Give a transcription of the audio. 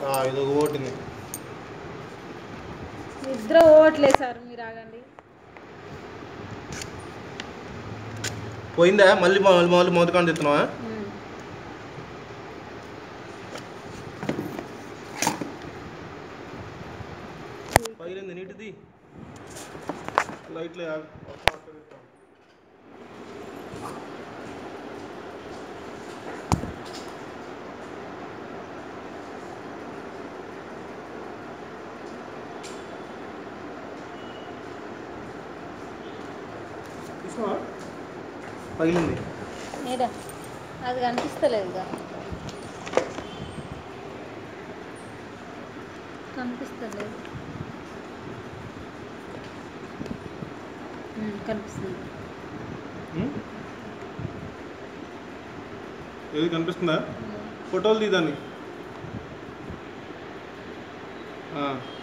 ఆ, ఇది ఒక ఓటింది నిద్ర పోవట్లేదు సార్ మీరు ఆగండి పోయిందా మళ్ళీ మళ్ళీ మళ్ళీ మొదటికాండ తెస్తున్నావా ఉమ్. పగిలింది నీటిది లైట్లు చూసినావా పగిలింది ఏడా అది కనిపిస్తలేదుగా కనిపిస్తలేదు ఉమ్, కనిపిస్తుంది ఉమ్? ఏది కనిపిస్తుందా ఉమ్. ఫోటోలు తీదాన్ని ఆ.